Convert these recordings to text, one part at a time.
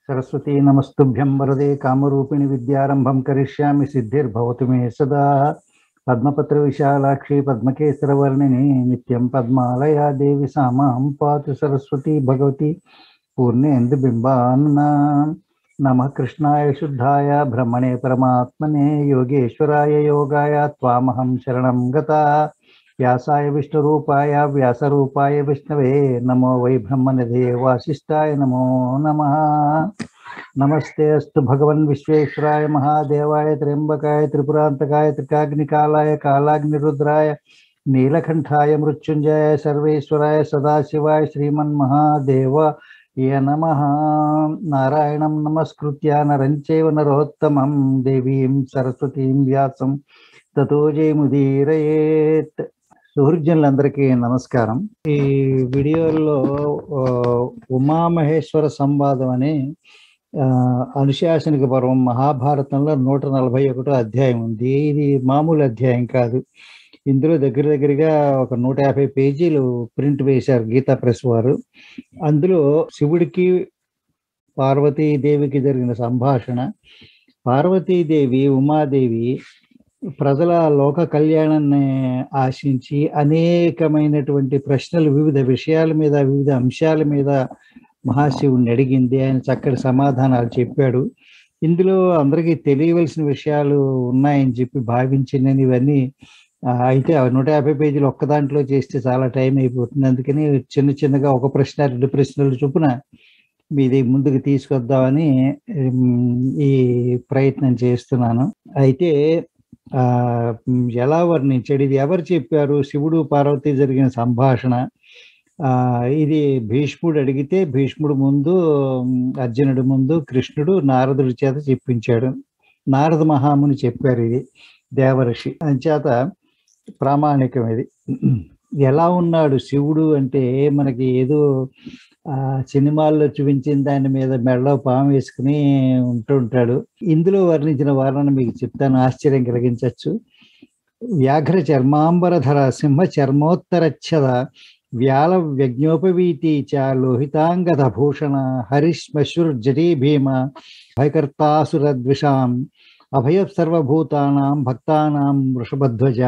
సరస్వతీ నమస్తుభ్యం వరదే కామరూపిణి విద్యారంభం కరిష్యామి సిద్ధిర్భవతు మే సదా పద్మపత్ర విశాలాక్షి పద్మకేసరవర్ణిని నిత్యం పద్మాలయా దేవి సామాం పాతు సరస్వతి భగవతి పూర్ణేందు బింబాన్న నమ కృష్ణాయ శుద్ధాయ బ్రహ్మణే పరమాత్మనే యోగేశ్వరాయ యోగాయ త్వామహం శరణం గత వ్యాసాయ విష్ణురూపాయ వ్యాసరూపాయ విష్ణవే నమో వై బ్రహ్మనిధే వాసిష్ఠాయ నమో నమ నమస్తే అస్తు భగవన్ విశ్వేశ్వరాయ మహాదేవాయ త్ర్యంబకాయ త్రిపురాంతకాయ త్రికాగ్నికాలాయ కాలాగ్నిరుద్రాయ నీలకంఠాయ మృత్యుంజయ సర్వేశ్వరాయ సదాశివాయ శ్రీమన్మహాదేవ య నమ నారాయణం నమస్కృత్య నరం చైవ నరోత్తమం దేవీం సరస్వతీం వ్యాసం తతో జయముదీరయేత్ సుహృజనులందరికీ నమస్కారం ఈ వీడియోలో ఆ, ఉమామహేశ్వర సంవాదం అని ఆ, అనుశాసనిక పర్వం మహాభారతంలో నూట నలభై ఒకటో అధ్యాయం ఉంది ఇది మామూలు అధ్యాయం కాదు ఇందులో దగ్గర దగ్గరగా ఒక నూట యాభై పేజీలు ప్రింట్ వేశారు గీతా ప్రెస్ వారు అందులో శివుడికి పార్వతీదేవికి జరిగిన సంభాషణ పార్వతీదేవి ఉమాదేవి ప్రజల లోక కళ్యాణాన్ని ఆశించి అనేకమైనటువంటి ప్రశ్నలు వివిధ విషయాల మీద వివిధ అంశాల మీద మహాశివుణ్ణి అడిగింది ఆయన చక్కటి సమాధానాలు చెప్పాడు ఇందులో అందరికీ తెలియవలసిన విషయాలు ఉన్నాయని చెప్పి భావించి నేను ఇవన్నీ ఆ, అయితే ఆ నూట యాభై పేజీలు ఒక్క దాంట్లో చేస్తే చాలా టైం అయిపోతుంది అందుకని చిన్న చిన్నగా ఒక ప్రశ్న రెండు ప్రశ్నలు చొప్పున మీది ముందుకు తీసుకొద్దామని ఉమ్, ఈ ప్రయత్నం చేస్తున్నాను అయితే ఆ ఉమ్, ఎలా వర్ణించాడు ఇది ఎవరు చెప్పారు శివుడు పార్వతి జరిగిన సంభాషణ ఆ ఇది భీష్ముడు అడిగితే భీష్ముడు ముందు ఉమ్, అర్జునుడి ముందు కృష్ణుడు నారదుడి చేత చెప్పించాడు నారద మహాముని చెప్పారు ఇది దేవఋషి అంచేత ప్రామాణికం ఇది ఎలా ఉన్నాడు శివుడు అంటే మనకి ఏదో ఆ సినిమాల్లో చూపించిన దాని మీద మెడలో పాము వేసుకుని ఉంటూ ఉంటాడు ఇందులో వర్ణించిన వర్ణన మీకు చెప్తాను ఆశ్చర్యం కలిగించవచ్చు వ్యాఘ్ర చర్మాంబరధర సింహ చర్మోత్తరచ్చద వ్యాల వ్యజ్ఞోపవీతి చ లోహితాంగద భూషణ హరిశ్మశుర్ జటీ భీమ భయకర్తాసురద్విషాం అభయ సర్వభూతానాం భక్తానాం వృషభధ్వజ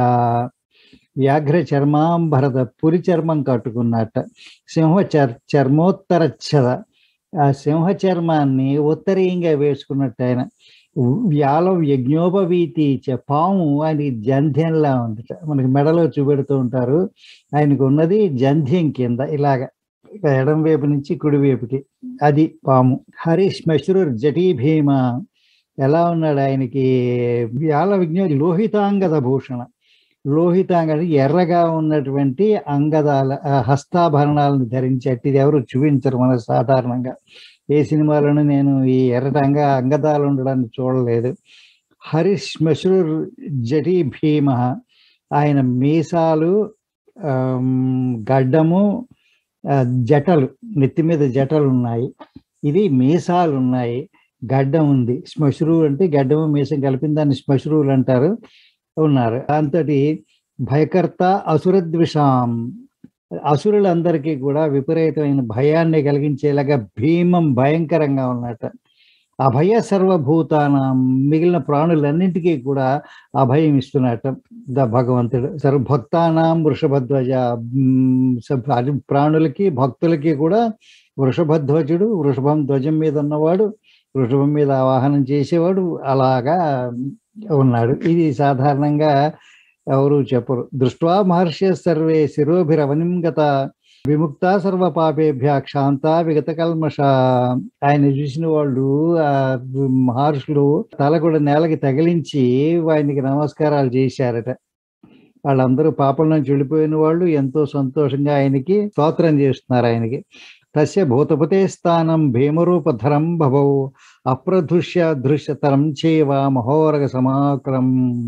వ్యాఘ్ర చర్మాంబరద పురి చర్మం కట్టుకున్నట్ట సింహ చర్ చర్మోత్తరచ్చద ఆ సింహ చర్మాన్ని ఉత్తరీయంగా వేసుకున్నట్టు ఆయన వ్యాలం యజ్ఞోపవీతి చ పాము ఆయన జంధ్యంలా ఉంది మనకి మెడలో చూపెడుతూ ఉంటారు ఆయనకు ఉన్నది జంధ్యం కింద ఇలాగ ఎడం వైపు నుంచి కుడి వైపుకి అది పాము హరీష్ మశ్రూర్ జటీ భీమ ఎలా ఉన్నాడు ఆయనకి వ్యాల విజ్ఞ లోహితాంగద భూషణ లోహితాంగ అంటే ఎర్రగా ఉన్నటువంటి అంగదాల ఆ హస్తాభరణాలను ధరించేటి ఇది ఎవరు చూపించరు మన సాధారణంగా ఏ సినిమాలోనూ నేను ఈ ఎర్రటంగ అంగదాలు ఉండడాన్ని చూడలేదు హరీష్ మశ్రూర్ జటీ భీమ ఆయన మీసాలు ఆమ్, గడ్డము ఆ, జటలు నెత్తి మీద జటలు ఉన్నాయి ఇది మీసాలు ఉన్నాయి గడ్డం ఉంది శ్మశ్రువు అంటే గడ్డము మీసం కలిపిన దాన్ని శ్మశ్రువులు అంటారు ఉన్నారు దాంతో భయకర్త అసురద్విషాం అసురులందరికీ కూడా విపరీతమైన భయాన్ని కలిగించేలాగా భీమం భయంకరంగా ఉన్నట్ట అభయ సర్వభూతానం మిగిలిన ప్రాణులన్నింటికీ కూడా అభయం ఇస్తున్నట్ట ద భగవంతుడు సర్వభక్తానాం వృషభధ్వజ ఉమ్, స- అది ప్రాణులకి భక్తులకి కూడా వృషభధ్వజుడు వృషభం ధ్వజం మీద ఉన్నవాడు వృషభం మీద వాహనం చేసేవాడు అలాగా ఉన్నాడు ఇది సాధారణంగా ఎవరు చెప్పరు దృష్ట్వా మహర్షి సర్వే శిరోభిరవనిం గత విముక్త సర్వ పాపేభ్య క్షాంత విగత కల్మష ఆయన చూసిన వాళ్ళు ఆ మహర్షులు తల కూడా నేలకి తగిలించి ఆయనకి నమస్కారాలు చేశారట వాళ్ళందరూ పాపల నుంచి వెళ్ళిపోయిన వాళ్ళు ఎంతో సంతోషంగా ఆయనకి స్తోత్రం చేస్తున్నారు ఆయనకి తస్య భూతపతే స్థానం భీమరూపధరం భవౌ అప్రదృశ్య దృశ్యతరం చేవ మహోరగ సమాకులం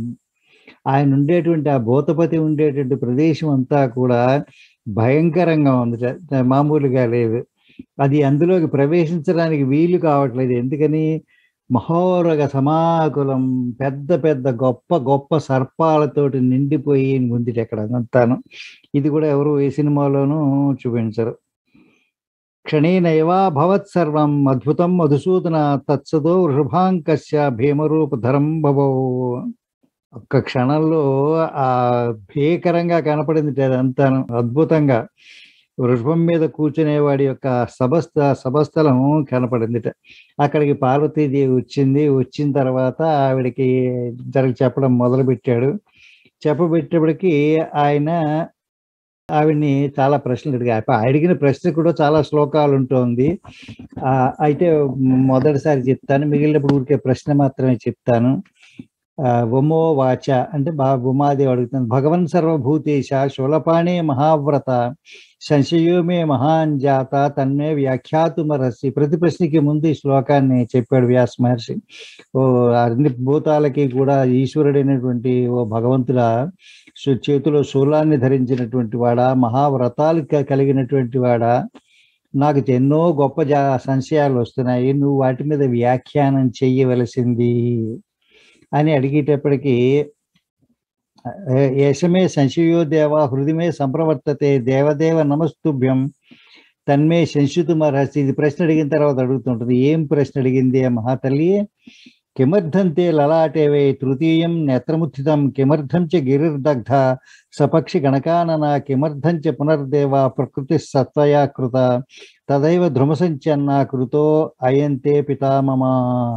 ఆయన ఉండేటువంటి ఆ భూతపతి ఉండేటువంటి ప్రదేశం అంతా కూడా భయంకరంగా ఉంది చ- మామూలుగా లేదు అది అందులోకి ప్రవేశించడానికి వీలు కావట్లేదు ఎందుకని మహోరగ సమాకులం పెద్ద పెద్ద గొప్ప గొప్ప సర్పాలతోటి నిండిపోయి ఉంది అక్కడ అంతాను ఇది కూడా ఎవరు ఏ సినిమాలోనూ చూపించరు క్షణేనైవాభవత్ సర్వం అద్భుతం మధుసూదన తత్సదో వృషభాంకస్య భీమరూపధరం భవో ఒక్క క్షణంలో ఆ భీకరంగా కనపడింది అదంతాను అద్భుతంగా వృషభం మీద కూర్చునేవాడి యొక్క సభస్థ సభస్థలం కనపడిందిట అక్కడికి పార్వతీదేవి వచ్చింది వచ్చిన తర్వాత ఆవిడకి జరిగి చెప్పడం మొదలుపెట్టాడు చెప్పబెట్టేప్పటికి ఆయన ఆవిడ్ని చాలా ప్రశ్నలు అడిగా అడిగిన ప్రశ్న కూడా చాలా శ్లోకాలు ఉంటుంది ఆ, అయితే మొదటిసారి చెప్తాను మిగిలినప్పుడు ఊరికే ప్రశ్న మాత్రమే చెప్తాను ఆ, ఉమో వాచ అంటే బా ఉమాదేవి అడుగుతుంది భగవన్ సర్వభూతేశ శూలపాణే మహావ్రత సంశయో మే మహాన్ జాత తన్మే వ్యాఖ్యాతుమరసి ప్రతి ప్రశ్నకి ముందు ఈ శ్లోకాన్ని చెప్పాడు వ్యాస మహర్షి ఓ అన్ని భూతాలకి కూడా ఈశ్వరుడైనటువంటి ఓ భగవంతుడా సు- చేతిలో శూలాన్ని ధరించినటువంటి వాడా మహావ్రతాలు క- కలిగినటువంటి వాడా నాకు ఎన్నో గొప్ప జా సంశయాలు వస్తున్నాయి నువ్వు వాటి మీద వ్యాఖ్యానం చెయ్యవలసింది అని అడిగేటప్పటికి ఏ- ఏషమే సంశయో దేవ హృదిమే సంప్రవర్తతే దేవదేవ నమస్తుభ్యం తన్మే సంశుతుమరసి ఇది ప్రశ్న అడిగిన తర్వాత అడుగుతుంటుంది ఏం ప్రశ్న అడిగింది ఆ మహాతల్లి కిమర్థంతే లలాటే వై తృతీయం నేత్రముత్థితం కిమర్థం చ గిరిర్దగ్ధ సపక్షి గణకానన కిమర్థం చ పునర్దేవ ప్రకృతి సత్వయా కృత తదైవ ధ్రుమసంచన్న కృతో అయంతే పితామమ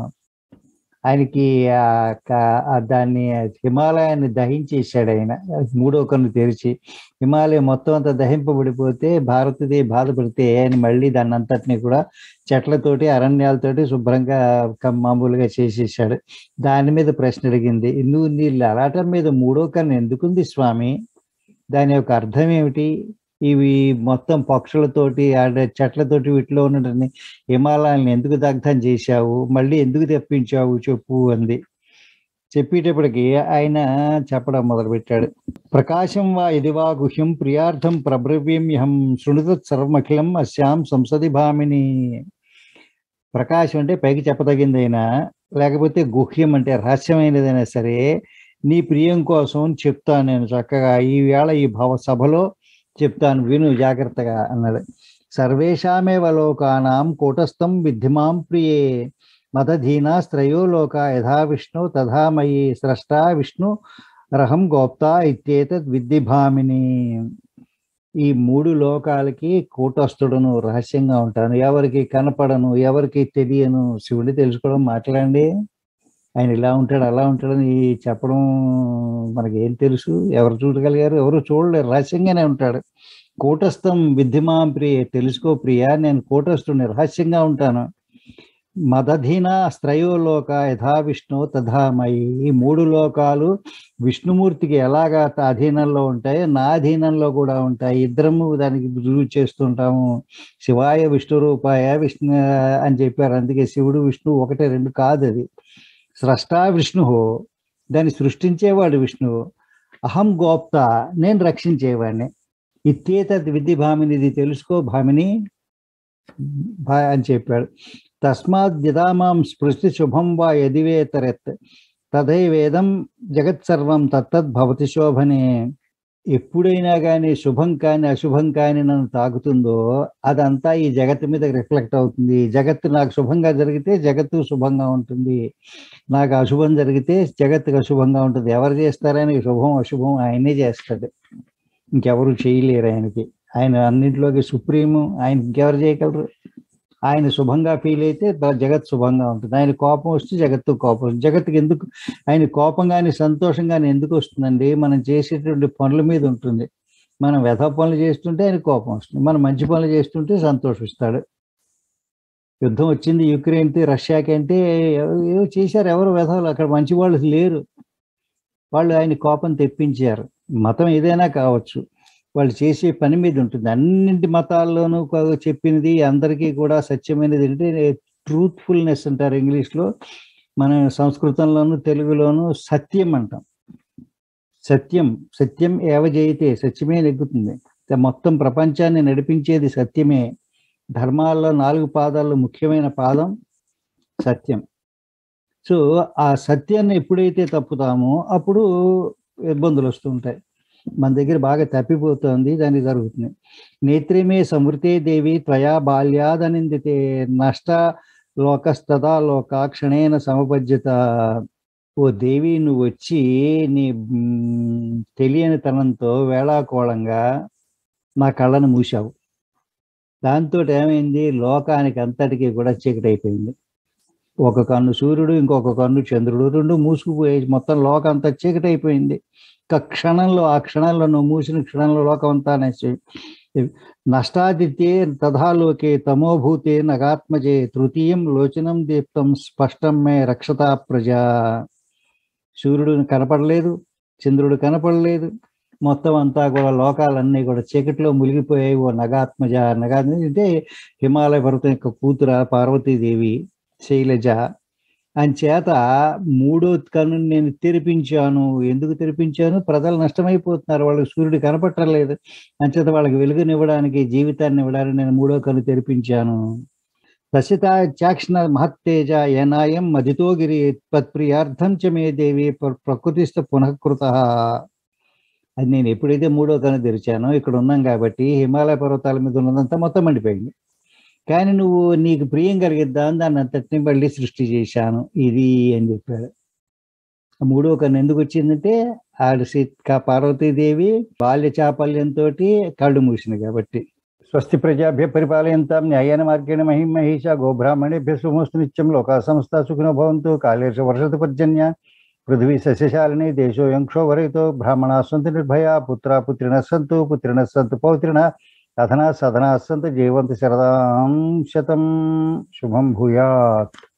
ఆయనకి ఆ క- ఆ దాన్ని హిమాలయాన్ని దహించేశాడు ఆయన మూడో కన్ను తెరిచి హిమాలయం మొత్తం అంతా దహింపబడిపోతే భారతదేవి బాధపడితే ఆయన మళ్ళీ దాన్ని అంతటిని కూడా చెట్లతోటి అరణ్యాలతోటి శుభ్రంగా క- మామూలుగా చేసేసాడు దాని మీద ప్రశ్న అడిగింది నువ్వు నీ లలాటం మీద మూడో కన్ను ఎందుకుంది స్వామి దాని యొక్క అర్థం ఏమిటి ఇవి మొత్తం పక్షులతోటి ఆడ చెట్లతోటి వీటిలో ఉన్నటువంటి హిమాలయాలను ఎందుకు దగ్ధం చేశావు మళ్ళీ ఎందుకు తెప్పించావు చెప్పు అంది చెప్పేటప్పటికి ఆయన చెప్పడం మొదలుపెట్టాడు ప్రకాశం వా ఇది వా గుహ్యం ప్రియార్థం ప్రబ్రవీమ్యహం శృణుతత్ సర్వమఖిలం అస్యాం సంసది భామిని ప్రకాశం అంటే పైకి చెప్పదగిందైనా లేకపోతే గుహ్యం అంటే రహస్యమైనదైనా సరే నీ ప్రియం కోసం చెప్తాను నేను చక్కగా ఈ వేళ ఈ భవ సభలో చెప్తాను విను జాగ్రత్తగా అన్నది సర్వేషామేవ లోకానాం కూటస్థం విద్ధిమాం ప్రియే మదధీనా స్త్రయో లోక యథా విష్ణు తథా మయి స్రష్టా విష్ణు రహం గోప్తా ఇత్యేతద్ విద్ధిభామిని ఈ మూడు లోకాలకి కూటస్థుడును రహస్యంగా ఉంటాను ఎవరికి కనపడను ఎవరికి తెలియను శివుడి తెలుసుకోవడం మాట్లాడండి ఆయన ఇలా ఉంటాడు అలా ఉంటాడని చెప్పడం మనకి ఏం తెలుసు ఎవరు చూడగలిగారు ఎవరు చూడలేరు రహస్యంగానే ఉంటాడు కూటస్థం విద్యమాం ప్రియ తెలుసుకో ప్రియ నేను కూటస్థుని రహస్యంగా ఉంటాను మదధీన స్త్రయోలోక యథా విష్ణు తథా మయి ఈ మూడు లోకాలు విష్ణుమూర్తికి ఎలాగా త- అధీనంలో ఉంటాయో నా అధీనంలో కూడా ఉంటాయి ఇద్దరము దానికి రుజువు చేస్తుంటాము శివాయ విష్ణు రూపాయ విష్ణు అని చెప్పారు అందుకే శివుడు విష్ణు ఒకటే రెండు కాదు అది స్రష్టా విష్ణు దాన్ని సృష్టించేవాడు విష్ణువు అహం గోప్త నేను రక్షించేవాడిని ఇత్యేతద్ విధి భామిని ఇది తెలుసుకో భామిని భా అని చెప్పాడు తస్మాత్ యదామాం స్పృష్టి శుభం వా యదివేతరెత్ తదైవేదం జగత్సర్వం తత్తద్ భవతి శోభనే ఎప్పుడైనా కానీ శుభం కానీ అశుభం కానీ నన్ను తాకుతుందో అదంతా ఈ జగత్తు మీద రిఫ్లెక్ట్ అవుతుంది జగత్తు నాకు శుభంగా జరిగితే జగత్తు శుభంగా ఉంటుంది నాకు అశుభం జరిగితే జగత్తుకు అశుభంగా ఉంటుంది ఎవరు చేస్తారని శుభం అశుభం ఆయనే చేస్తాడు ఇంకెవరు చేయలేరు ఆయనకి ఆయన అన్నింటిలోకి సుప్రీము ఆయన ఇంకెవరు చేయగలరు ఆయన శుభంగా ఫీల్ అయితే బ- జగత్ శుభంగా ఉంటుంది ఆయన కోపం వస్తే జగత్తు కోపం వస్తుంది. జగత్తుకి ఎందుకు ఆయన కోపం కానీ సంతోషం కానీ ఎందుకు వస్తుందండి మనం చేసేటువంటి పనుల మీద ఉంటుంది మనం వ్యథ పనులు చేస్తుంటే ఆయన కోపం వస్తుంది మనం మంచి పనులు చేస్తుంటే సంతోషిస్తాడు యుద్ధం వచ్చింది యుక్రెయిన్కి రష్యాకి అంటే ఎవ- ఏవో చేశారు ఎవరు వ్యధలు అక్కడ మంచి వాళ్ళు లేరు వాళ్ళు ఆయన కోపం తెప్పించారు మతం ఏదైనా కావచ్చు వాళ్ళు చేసే పని మీద ఉంటుంది అన్నింటి మతాల్లోనూ కొ- చెప్పినది అందరికీ కూడా సత్యమైనది అంటే ట్రూత్ఫుల్నెస్ అంటారు ఇంగ్లీష్లో మన సంస్కృతంలోను తెలుగులోను సత్యం అంటాం సత్యం సత్యం ఏవ జయితే సత్యమే నెగ్గుతుంది త- మొత్తం ప్రపంచాన్ని నడిపించేది సత్యమే ధర్మాల్లో నాలుగు పాదాల్లో ముఖ్యమైన పాదం సత్యం సో ఆ సత్యాన్ని ఎప్పుడైతే తప్పుతామో అప్పుడు ఇబ్బందులు వస్తూ ఉంటాయి మన దగ్గర బాగా తప్పిపోతుంది దానికి జరుగుతుంది నేత్రమే సమృతే దేవి త్వయా బాల్యాదనిందితే నష్ట లోకస్తదా లోకాక్షణేన సమపజ్యత ఓ దేవి నువ్వు వచ్చి నీ మ్, తెలియని తనంతో వేళాకోళంగా నా కళ్ళను మూసావు దాంతో ఏమైంది లోకానికి అంతటికీ కూడా చీకటి అయిపోయింది ఒక కన్ను సూర్యుడు ఇంకొక కన్ను చంద్రుడు రెండు మూసుకుపోయి మొత్తం లోకం అంతా చీకటి అయిపోయింది ఒక క్షణంలో ఆ క్షణంలో నువ్వు మూసిన క్షణంలో లోకం అంతా నశి- నష్టాదిత్యే తథాలోకే తమోభూతే నగాత్మజే తృతీయం లోచనం దీప్తం స్పష్టం మే రక్షతా ప్రజా సూర్యుడు కనపడలేదు చంద్రుడు కనపడలేదు మొత్తం అంతా కూడా లోకాలన్నీ కూడా చీకటిలో మునిగిపోయాయి ఓ నగాత్మజ నగా అంటే హిమాలయ పర్వతం యొక్క కూతుర పార్వతీదేవి శైలజ అంచేత మూడో కన్ను నేను తెరిపించాను ఎందుకు తెరిపించాను ప్రజలు నష్టమైపోతున్నారు వాళ్ళకి సూర్యుడు కనపట్టలేదు అంచేత వాళ్ళకి వెలుగునివ్వడానికి జీవితాన్ని ఇవ్వడానికి నేను మూడో కన్ను తెరిపించాను దశత చాక్షణ మహత్తేజ ఏనాయం మదితోగిరి తత్ప్రియార్థం చ మే దేవి ప్ర- ప్రకృతిస్థ పునఃకృత అది నేను ఎప్పుడైతే మూడో కన్ను తెరిచానో ఇక్కడ ఉన్నాం కాబట్టి హిమాలయ పర్వతాల మీద ఉన్నదంతా మొత్తం మండిపోయింది కానీ నువ్వు నీకు ప్రియం కలిగిద్దాం దాన్ని అంతటిని మళ్ళీ సృష్టి చేశాను ఇది అని చెప్పాడు ఆ మూడో కన్ను ఎందుకు వచ్చిందంటే ఆడ సీత పార్వతీదేవి బాల్య చాపల్యంతో కళ్ళు మూసింది కాబట్టి స్వస్తి ప్రజాభ్య పరిపాలయంతాం న్యాయేన మార్గేణ మహిం మహిష గోబ్రాహ్మణేభ్య సుమస్తు నిత్యం లోకా సంస్థ సుఖినో భవంతు కాళేష వర్షతు పర్జన్య పృథ్వీ సస్యశాలిని దేశోయం క్షోభరయితో బ్రాహ్మణా సంతు నిర్భయా పుత్రా పుత్రిణ సంతు పుత్రిణ సంతు పౌత్రిణ కథనా సధనా సంతు జీవంత శరదాం శతం శుభం భూయాత్